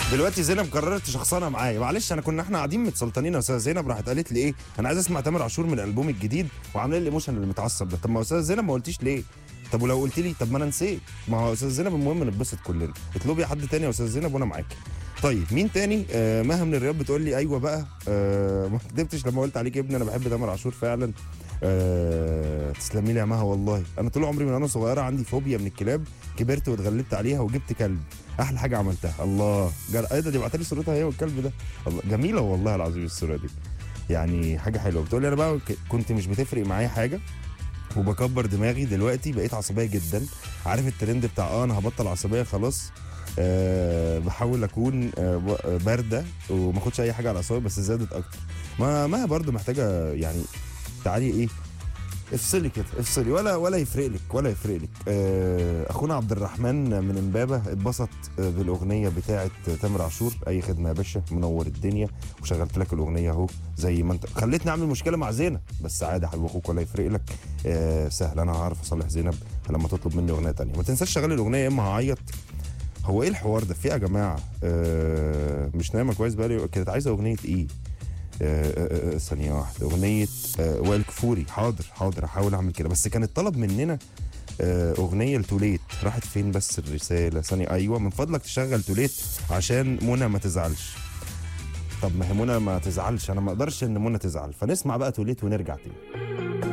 دلوقتي زينب قررت تشخصنها معايا معلش انا كنا احنا قاعدين متسلطنين يا استاذه زينب راحت قالت لي ايه انا عايز اسمع تامر عاشور من الالبوم الجديد وعامله لي الايموشن اللي متعصب ده طب ما يا استاذه زينب ما قلتيش ليه طب ولو قلت لي طب ما انا نسيت ما هو يا استاذه زينب المهم نتبسط كلنا اطلبي حد تاني يا استاذه زينب وانا معاكي طيب مين تاني آه مها من الرياض بتقول لي ايوه بقى آه ما كدبتش لما قلت عليك يا ابني انا بحب تامر عاشور فعلا آه تسلمي لي يا مها والله انا طول عمري من وانا صغيره عندي فوبيا من الكلاب كبرت واتغلبت عليها وجبت كلب احلى حاجه عملتها الله جر... ايه ده دي بعت لي صورتها هي والكلب ده الله جميله والله العظيم الصوره دي يعني حاجه حلوه بتقول لي انا بقى ك- كنت مش بتفرق معايا حاجه وبكبر دماغي دلوقتي بقيت عصبيه جدا عارف الترند بتاع اه انا هبطل عصبيه خلاص أه بحاول اكون أه ب- آه، بارده وما اخدش اي حاجه على اعصابي بس زادت اكتر ما ما برضو محتاجه يعني تعالي ايه افصلي كده افصلي ولا ولا يفرق لك ولا يفرق لك آه، اخونا عبد الرحمن من امبابه اتبسط آه، بالاغنيه بتاعه تامر عاشور اي خدمه يا باشا منور الدنيا وشغلت لك الاغنيه اهو زي ما انت خليتني اعمل مشكله مع زينب بس عادي يا حبيب اخوك ولا يفرق لك آه سهل انا هعرف اصلح زينب لما تطلب مني اغنيه تانية ما تنساش شغل الاغنيه يا اما هعيط هو ايه الحوار ده في إيه يا جماعه آه مش نايمه كويس بقالي كانت عايزه اغنيه ايه آه، آه، آه، ثانية واحدة أغنية آه، وائل كفوري حاضر حاضر هحاول أعمل كده بس كان الطلب مننا آه، أغنية لتوليت راحت فين بس الرسالة ثانية أيوة من فضلك تشغل توليت عشان منى ما تزعلش طب ما هي منى ما تزعلش أنا ما أقدرش إن منى تزعل فنسمع بقى توليت ونرجع تاني